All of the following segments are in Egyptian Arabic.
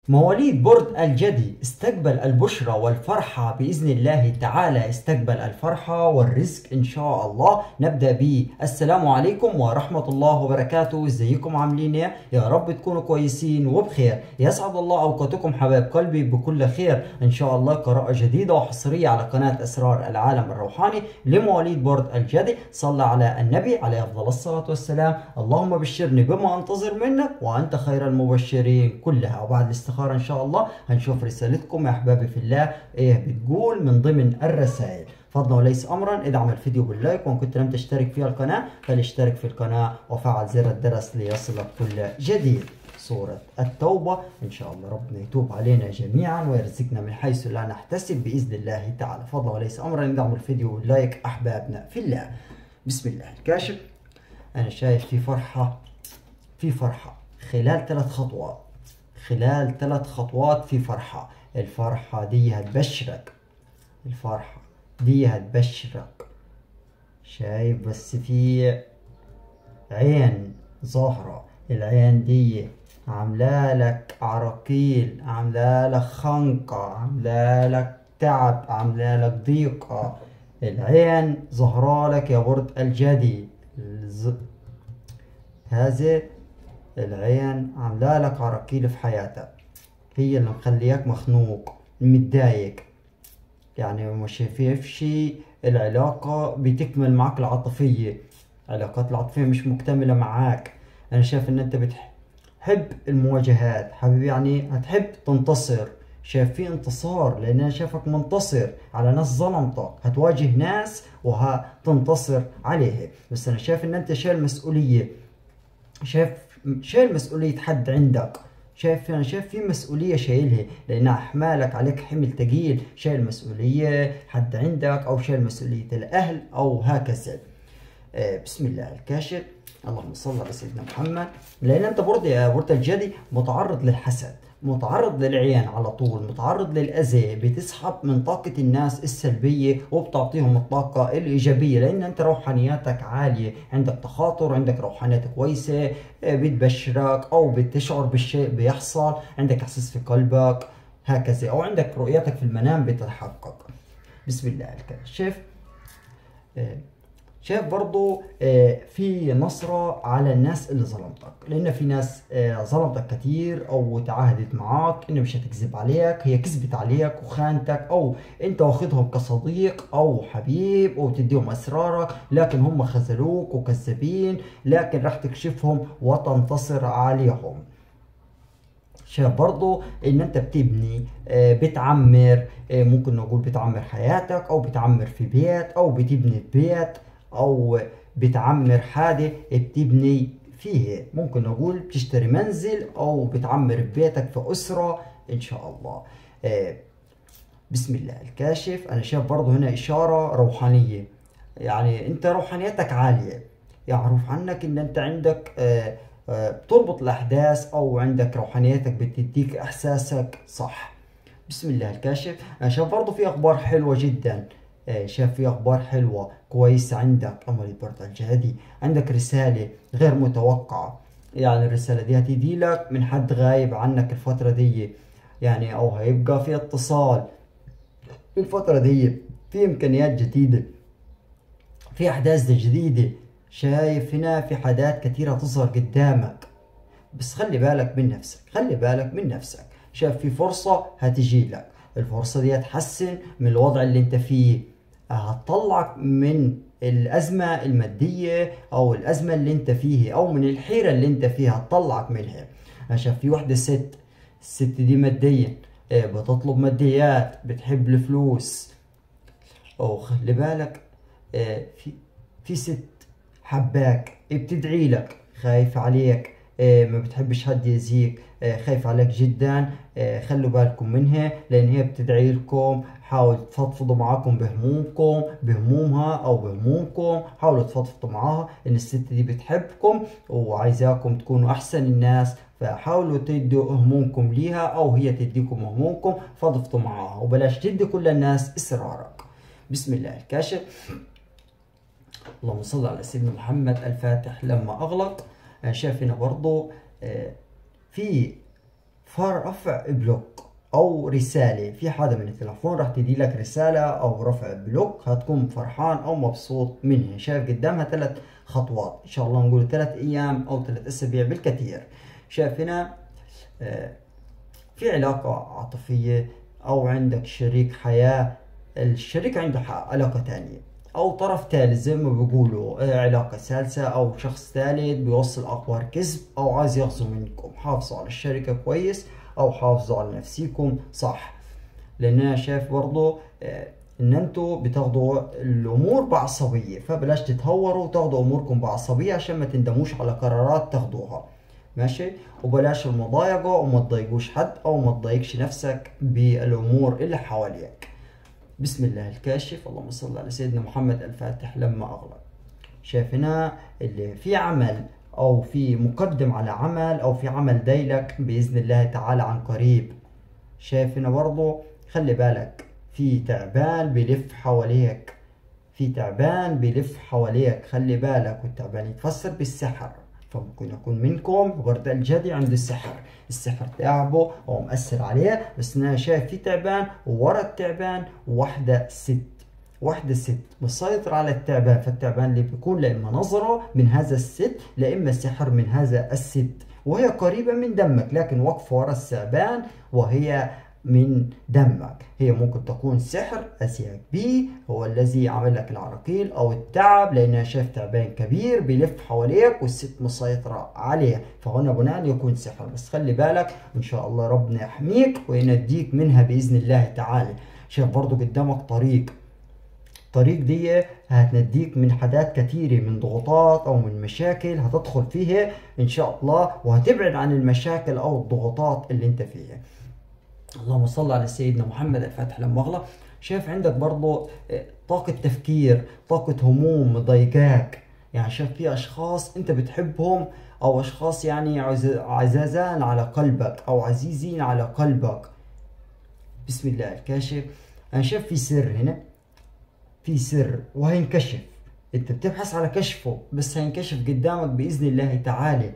مواليد برج الجدي استقبل البشرى والفرحة بإذن الله تعالى استقبل الفرحة والرزق إن شاء الله نبدأ بالسلام عليكم ورحمة الله وبركاته ازيكم عاملين ايه يا رب تكونوا كويسين وبخير يسعد الله أوقاتكم حبايب قلبي بكل خير إن شاء الله قراءة جديدة وحصرية على قناة أسرار العالم الروحاني لمواليد برج الجدي صلى على النبي عليه أفضل الصلاة والسلام اللهم بشرني بما أنتظر منك وأنت خير المبشرين كلها وبعد الاستخارة ان شاء الله هنشوف رسالتكم يا احبابي في الله ايه بتقول من ضمن الرسائل فضلا وليس امرا ادعم الفيديو باللايك وان كنت لم تشترك في القناه فلاشترك في القناه وفعل زر الجرس ليصلك كل جديد سورة التوبة إن شاء الله ربنا يتوب علينا جميعا ويرزقنا من حيث لا نحتسب بإذن الله تعالى فضلا وليس أمرا ادعموا الفيديو باللايك أحبابنا في الله بسم الله الكاشف أنا شايف في فرحة في فرحة خلال ثلاث خطوات خلال ثلاث خطوات في فرحة الفرحة دي هتبشرك الفرحة دي هتبشرك شايف بس في عين ظاهرة العين دي عاملة لك عراقيل عاملة لك خنقة عاملة لك تعب عاملة لك ضيقة العين ظهرة لك يا برد الجدي الز... هذه العين عاملة لك عراقيل في حياتك هي اللي مخليك مخنوق متضايق يعني ما شايفش العلاقة بتكمل معك العاطفية العلاقات العاطفية مش مكتملة معاك أنا شايف إن أنت بتحب المواجهات حبيبي يعني هتحب تنتصر شايف في انتصار لان انا شايفك منتصر على ناس ظلمتك هتواجه ناس وهتنتصر عليها بس انا شايف ان انت شايل مسؤوليه شايف شايل مسؤولية حد عندك شايف انا شايف في مسؤوليه شايلها لان احمالك عليك حمل ثقيل شايل مسؤوليه حد عندك او شايل مسؤوليه الاهل او هكذا آه بسم الله الكاشف اللهم صل على سيدنا محمد لان انت برضه يا برضه الجدي متعرض للحسد متعرض للعيان على طول متعرض للأذى بتسحب من طاقة الناس السلبية وبتعطيهم الطاقة الإيجابية لأن أنت روحانياتك عالية عندك تخاطر عندك روحانيات كويسة بتبشرك أو بتشعر بالشيء بيحصل عندك إحساس في قلبك هكذا أو عندك رؤيتك في المنام بتتحقق بسم الله الكاشف شايف برضو في نصرة على الناس اللي ظلمتك لأن في ناس ظلمتك كتير أو تعاهدت معاك إن مش هتكذب عليك هي كذبت عليك وخانتك أو أنت واخدهم كصديق أو حبيب أو تديهم أسرارك لكن هم خذلوك وكذابين لكن راح تكشفهم وتنتصر عليهم شايف برضو ان انت بتبني بتعمر ممكن نقول بتعمر حياتك او بتعمر في بيت او بتبني بيت او بتعمر حاجة بتبني فيه ممكن نقول بتشتري منزل او بتعمر بيتك في اسرة ان شاء الله بسم الله الكاشف انا شايف برضو هنا اشارة روحانية يعني انت روحانيتك عالية يعرف عنك ان انت عندك بتربط الاحداث او عندك روحانيتك بتديك احساسك صح بسم الله الكاشف انا شايف برضو في اخبار حلوة جدا شاف في اخبار حلوه كويسه عندك امل برد الجهدي عندك رساله غير متوقعه يعني الرساله دي هتيجي لك من حد غايب عنك الفتره دي يعني او هيبقى في اتصال الفتره دي في امكانيات جديده في احداث جديده شايف هنا في حاجات كثيره تظهر قدامك بس خلي بالك من نفسك خلي بالك من نفسك شايف في فرصه هتجي لك الفرصة دي هتحسن من الوضع اللي انت فيه هتطلعك من الأزمة المادية أو الأزمة اللي انت فيه أو من الحيرة اللي انت فيها هتطلعك منها عشان في واحدة ست الست دي ماديا بتطلب ماديات بتحب الفلوس أو خلي بالك في في ست حباك بتدعي لك خايف عليك ما بتحبش حد يأذيك خايف عليك جدا خلوا بالكم منها لان هي بتدعي لكم حاولوا تفضفضوا معاكم بهمومكم بهمومها او بهمومكم حاولوا تفضفضوا معاها ان الست دي بتحبكم وعايزاكم تكونوا احسن الناس فحاولوا تدوا همومكم ليها او هي تديكم همومكم فضفضوا معاها وبلاش تدي كل الناس اسرارك بسم الله الكاشف اللهم صل على سيدنا محمد الفاتح لما اغلق انا شايف هنا برضو في فرفع بلوك او رسالة في حدا من التلفون راح تدي لك رسالة او رفع بلوك هتكون فرحان او مبسوط منها شايف قدامها ثلاث خطوات ان شاء الله نقول ثلاث ايام او ثلاث اسابيع بالكثير شايف هنا آه، في علاقة عاطفية او عندك شريك حياة الشريك عنده علاقة ثانية او طرف ثالث زي ما بيقولوا آه، علاقة ثالثة او شخص ثالث بيوصل اخبار كذب او عايز يغزو منكم حافظوا على الشركة كويس او حافظوا على نفسيكم صح لان انا شايف برضو آه، ان انتوا بتاخدوا الامور بعصبيه فبلاش تتهوروا وتاخدوا اموركم بعصبيه عشان ما تندموش على قرارات تاخدوها ماشي وبلاش المضايقه وما تضايقوش حد او ما تضايقش نفسك بالامور اللي حواليك بسم الله الكاشف اللهم صل على سيدنا محمد الفاتح لما اغلق شايف هنا اللي في عمل او في مقدم على عمل او في عمل دايلك باذن الله تعالى عن قريب شايف هنا برضو خلي بالك في تعبان بيلف حواليك في تعبان بيلف حواليك خلي بالك والتعبان يتفسر بالسحر فممكن يكون منكم ورد الجدي عنده السحر السحر تعبه او مأثر عليه بس انا شايف في تعبان وورا التعبان واحدة ست واحدة ست مسيطرة على التعبان فالتعبان اللي بيكون لا إما نظرة من هذا الست لا إما سحر من هذا الست وهي قريبة من دمك لكن واقفة ورا الثعبان وهي من دمك هي ممكن تكون سحر أسياك بي هو الذي عمل لك العراقيل أو التعب لأنها شاف تعبان كبير بيلف حواليك والست مسيطرة عليه فهنا بناء يكون سحر بس خلي بالك إن شاء الله ربنا يحميك وينجيك منها بإذن الله تعالى شايف برضو قدامك طريق الطريق دي هتنديك من حاجات كثيرة من ضغوطات أو من مشاكل هتدخل فيها إن شاء الله وهتبعد عن المشاكل أو الضغوطات اللي أنت فيها اللهم صل على سيدنا محمد الفاتح لما أغلق شايف عندك برضه آه، طاقة تفكير طاقة هموم مضايقاك يعني شايف في أشخاص أنت بتحبهم أو أشخاص يعني عزازان على قلبك أو عزيزين على قلبك بسم الله الكاشف أنا شايف في سر هنا في سر وهينكشف انت بتبحث على كشفه بس هينكشف قدامك باذن الله تعالى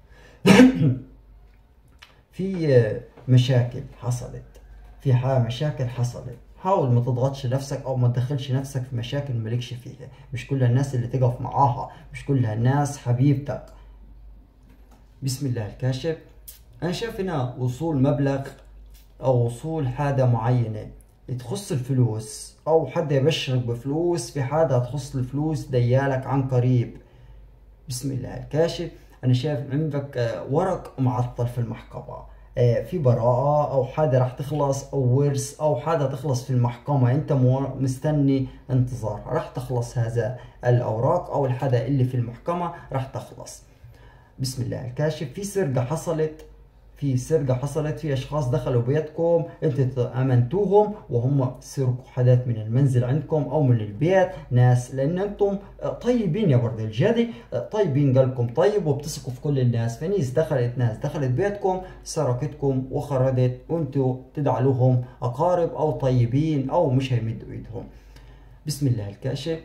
في مشاكل حصلت في مشاكل حصلت حاول ما تضغطش نفسك او ما تدخلش نفسك في مشاكل مالكش فيها مش كل الناس اللي تقف معاها مش كل الناس حبيبتك بسم الله الكاشف انا شايف هنا وصول مبلغ او وصول حاجة معينة تخص الفلوس او حدا يبشرك بفلوس في حاجة تخص الفلوس ديالك عن قريب بسم الله الكاشف انا شايف عندك آه، ورق معطل في المحكمة آه، في براءة او حاجة راح تخلص او ورث او حاجة تخلص في المحكمة انت مستني انتظار راح تخلص هذا الاوراق او الحاجة اللي في المحكمة راح تخلص بسم الله الكاشف في سرقة حصلت في سرقة حصلت في أشخاص دخلوا بيتكم أنتوا أمنتوهم وهم سرقوا حدث من المنزل عندكم أو من البيت ناس لأن أنتم طيبين يا برد الجدي طيبين قلبكم طيب وبتثقوا في كل الناس فنيس دخلت ناس دخلت بيتكم سرقتكم وخرجت وأنتوا تدعوا لهم أقارب أو طيبين أو مش هيمدوا إيدهم بسم الله الكاشف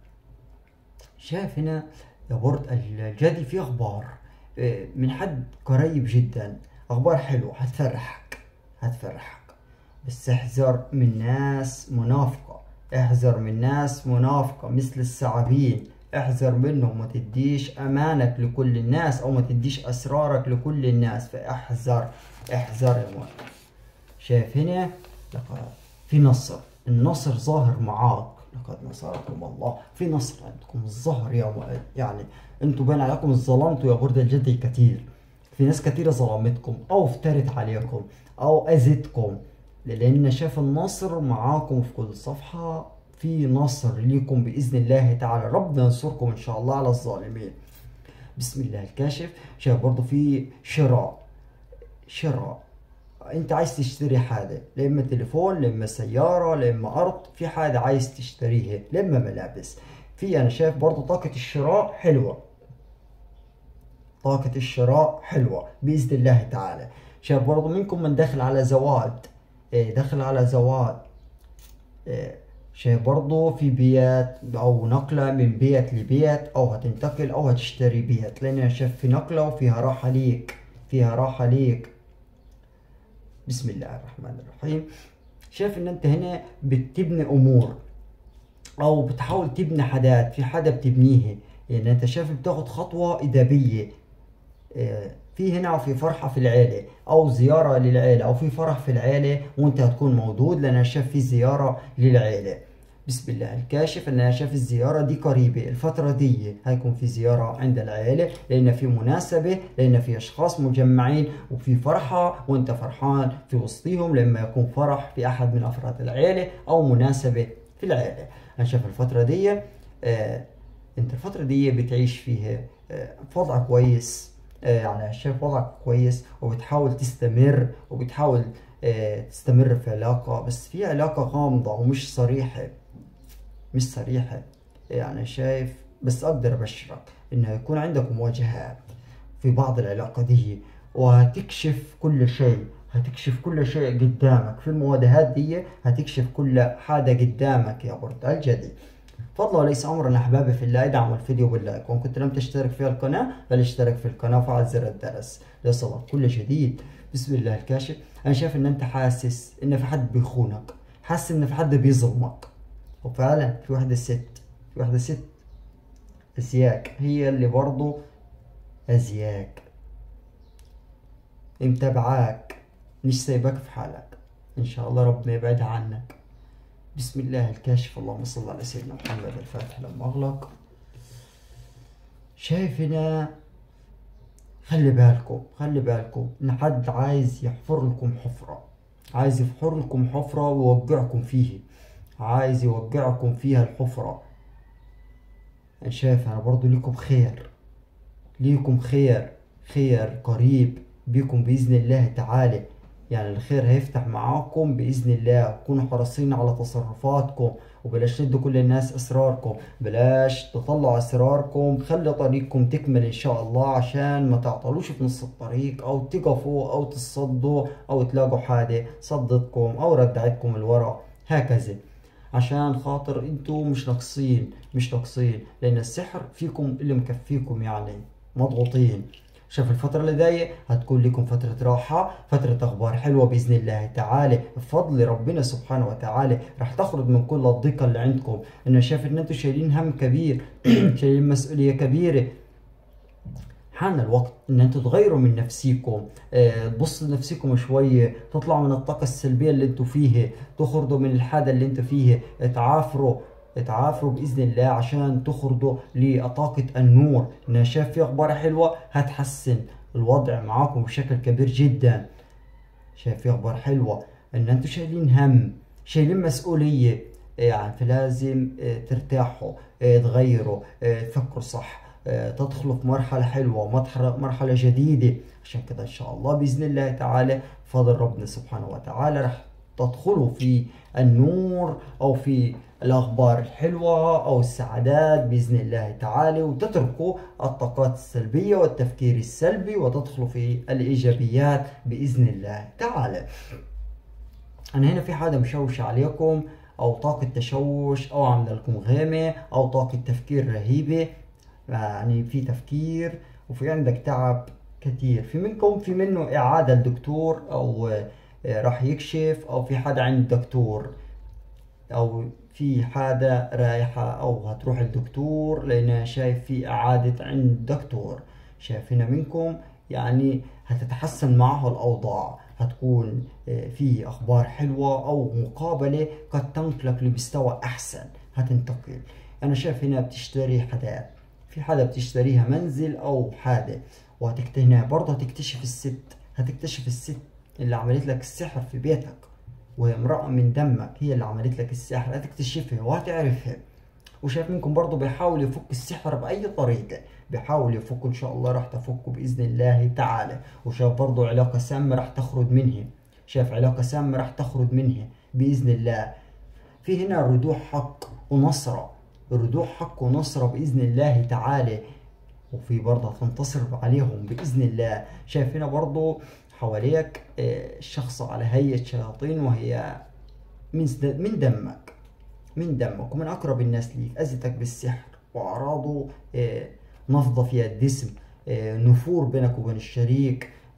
شايف هنا يا برد الجدي في أخبار من حد قريب جدا اخبار حلوه هتفرحك هتفرحك بس احذر من ناس منافقه احذر من ناس منافقه مثل الثعابين احذر منهم ما تديش امانك لكل الناس او ما تديش اسرارك لكل الناس فاحذر احذر يا مؤمن شايف هنا في نصر النصر ظاهر معاك لقد نصركم الله في نصر عندكم الظهر يا يعني انتم بين عليكم ظلمتوا يا غرد الجدي كثير في ناس كثيرة ظلمتكم أو افترت عليكم أو أذتكم لأن شاف النصر معاكم في كل صفحة في نصر ليكم بإذن الله تعالى ربنا ينصركم إن شاء الله على الظالمين بسم الله الكاشف شايف برضه في شراء شراء انت عايز تشتري حاجه لا اما تليفون لا اما سياره لا اما ارض في حاجه عايز تشتريها لا اما ملابس في انا شايف برضه طاقه الشراء حلوه طاقة الشراء حلوة بإذن الله تعالى شايف برضو منكم من داخل على زواج إيه، داخل على زواج إيه، شايف برضو في بيت أو نقلة من بيت لبيت أو هتنتقل أو هتشتري بيت لأن شايف في نقلة وفيها راحة ليك فيها راحة ليك بسم الله الرحمن الرحيم شايف ان انت هنا بتبني امور او بتحاول تبني حاجات في حاجه بتبنيها يعني انت شايف بتاخد خطوه ايجابيه آه، في هنا في فرحه في العيله او زياره للعيله او في فرح في العيله وانت هتكون موجود لان انا شايف في زياره للعيله بسم الله الكاشف ان انا شايف الزياره دي قريبه الفتره دي هيكون في زياره عند العيله لان في مناسبه لان في اشخاص مجمعين وفي فرحه وانت فرحان في وسطهم لما يكون فرح في احد من افراد العيله او مناسبه في العيله انا شايف الفتره دي آه انت الفتره دي بتعيش فيها آه في وضع كويس آه يعني شايف وضعك كويس وبتحاول تستمر وبتحاول آه تستمر في علاقة بس في علاقة غامضة ومش صريحة مش صريحة يعني شايف بس أقدر أبشرك إنه يكون عندك مواجهات في بعض العلاقة دي وهتكشف كل شيء هتكشف كل شيء قدامك في المواجهات دي هتكشف كل حاجة قدامك يا برد الجدي فضل وليس امرا احبابي في الله ادعموا الفيديو باللايك وان كنت لم تشترك في القناه فلاشترك في القناه وفعل زر الجرس ليصلك كل جديد بسم الله الكاشف انا شايف ان انت حاسس ان في حد بيخونك حاسس ان في حد بيظلمك وفعلا في واحده ست في واحده ست ازياك هي اللي برضو ازياك متابعاك مش سايبك في حالك ان شاء الله ربنا يبعدها عنك بسم الله الكاشف اللهم صل على سيدنا محمد الفاتح لما أغلق شايف هنا خلي بالكم خلي بالكم إن حد عايز يحفر لكم حفرة عايز يحفر لكم حفرة ويوقعكم فيه عايز يوقعكم فيها الحفرة أنا شايف أنا برضو ليكم خير ليكم خير خير قريب بكم بإذن الله تعالى يعني الخير هيفتح معاكم بإذن الله كونوا حريصين على تصرفاتكم وبلاش تدوا كل الناس أسراركم بلاش تطلعوا أسراركم خلي طريقكم تكمل إن شاء الله عشان ما تعطلوش في نص الطريق أو تقفوا أو تصدوا أو تلاقوا حاجة صدتكم أو ردعتكم الورا هكذا عشان خاطر انتوا مش ناقصين مش ناقصين لأن السحر فيكم اللي مكفيكم يعني مضغوطين شوف الفترة اللي جاية هتكون لكم فترة راحة فترة أخبار حلوة بإذن الله تعالى بفضل ربنا سبحانه وتعالى راح تخرج من كل الضيقة اللي عندكم أنا شايف إن أنتم شايلين هم كبير شايلين مسؤولية كبيرة حان الوقت ان انتم تغيروا من نفسيكم آه، تبصوا لنفسكم شويه تطلعوا من الطاقه السلبيه اللي انتم فيها تخرجوا من الحاله اللي انتم فيها تعافروا تعافروا باذن الله عشان تخرجوا لطاقه النور انا شايف في اخبار حلوه هتحسن الوضع معاكم بشكل كبير جدا شايف في اخبار حلوه ان انتم شايلين هم شايلين مسؤوليه يعني فلازم آه، ترتاحوا آه، تغيروا آه، تفكروا صح تدخلوا في مرحلة حلوة مرحلة جديدة عشان كده إن شاء الله بإذن الله تعالى فضل ربنا سبحانه وتعالى رح تدخلوا في النور أو في الأخبار الحلوة أو السعادات بإذن الله تعالى وتتركوا الطاقات السلبية والتفكير السلبي وتدخلوا في الإيجابيات بإذن الله تعالى أنا هنا في حدا مشوش عليكم أو طاقة تشوش أو عاملة لكم غيمة أو طاقة تفكير رهيبة يعني في تفكير وفي عندك تعب كثير في منكم في منه إعادة لدكتور أو آه، راح يكشف أو في حدا عند دكتور أو في حدا رايحة أو هتروح الدكتور لأن شايف في إعادة عند دكتور شايف هنا منكم يعني هتتحسن معه الأوضاع هتكون آه، في أخبار حلوة أو مقابلة قد تنقلك لمستوى أحسن هتنتقل أنا شايف هنا بتشتري حدا في حدا بتشتريها منزل أو حدا وهتكتهنا برضه هتكتشف الست هتكتشف الست اللي عملت لك السحر في بيتك وهي امرأة من دمك هي اللي عملت لك السحر هتكتشفها وهتعرفها وشايف منكم برضه بيحاول يفك السحر بأي طريقة بيحاول يفك إن شاء الله راح تفكه بإذن الله تعالى وشايف برضه علاقة سامة راح تخرج منها شايف علاقة سامة راح تخرج منها بإذن الله في هنا ردوح حق ونصرة ردوح حق ونصرة بإذن الله تعالى وفي برضه تنتصر عليهم بإذن الله شايف هنا برضه حواليك آه، شخص على هيئة شياطين وهي من من دمك من دمك ومن أقرب الناس ليك أذتك بالسحر وأعراضه آه، نفضة في الجسم آه، نفور بينك وبين الشريك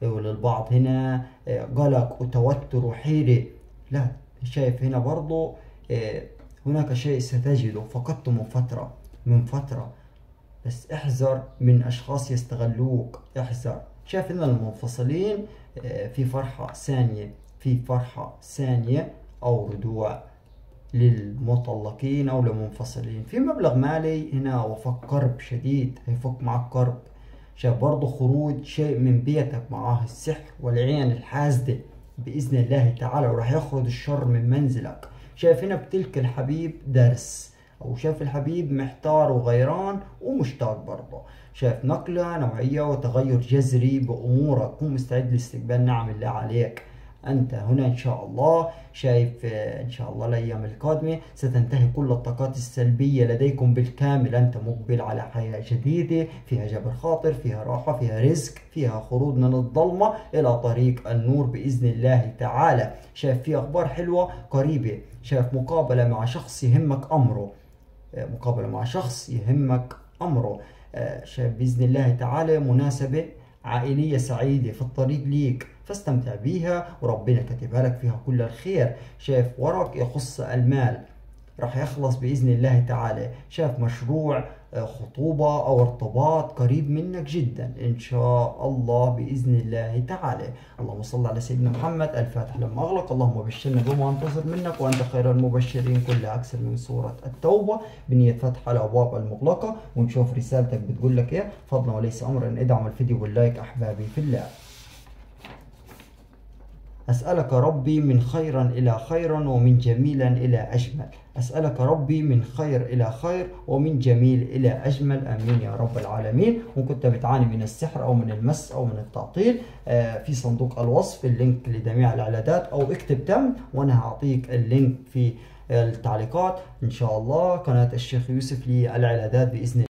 وللبعض هنا آه، قلق وتوتر وحيرة لا شايف هنا برضو آه، هناك شيء ستجده فقدته من فترة من فترة بس احذر من أشخاص يستغلوك احذر شايف إن المنفصلين آه، في فرحة ثانية في فرحة ثانية أو رجوع للمطلقين أو للمنفصلين في مبلغ مالي هنا وفق كرب شديد هيفك معك كرب شايف برضه خروج شيء من بيتك معاه السحر والعين الحاسدة بإذن الله تعالى وراح يخرج الشر من منزلك شايف هنا بتلك الحبيب درس أو شايف الحبيب محتار وغيران ومشتاق برضه شايف نقلة نوعية وتغير جذري بأمورك كن مستعد لاستقبال نعم الله عليك أنت هنا إن شاء الله شايف آه، إن شاء الله الأيام القادمة ستنتهي كل الطاقات السلبية لديكم بالكامل أنت مقبل على حياة جديدة فيها جبر خاطر فيها راحة فيها رزق فيها خروج من الظلمة إلى طريق النور بإذن الله تعالى شايف في أخبار حلوة قريبة شايف مقابلة مع شخص يهمك أمره آه، مقابلة مع شخص يهمك أمره آه، شايف بإذن الله تعالى مناسبة عائلية سعيدة في الطريق ليك فاستمتع بيها وربنا كاتبها لك فيها كل الخير شايف ورق يخص المال راح يخلص بإذن الله تعالى شاف مشروع آه، خطوبة أو ارتباط قريب منك جدا إن شاء الله بإذن الله تعالى اللهم صل على سيدنا محمد الفاتح لما أغلق اللهم بشرنا بما انتظر منك وأنت خير المبشرين كلها أكثر من سورة التوبة بنية فتح الأبواب المغلقة ونشوف رسالتك بتقول لك إيه فضلا وليس أمرا ادعم الفيديو باللايك أحبابي في الله أسألك ربي من خيرا إلى خيرا ومن جميلا إلى أجمل أسألك ربي من خير إلى خير ومن جميل إلى أجمل آمين يا رب العالمين وإن كنت بتعاني من السحر أو من المس أو من التعطيل آه، في صندوق الوصف اللينك لجميع العلاجات أو اكتب تم وأنا هعطيك اللينك في التعليقات إن شاء الله قناة الشيخ يوسف للعلاجات بإذن الله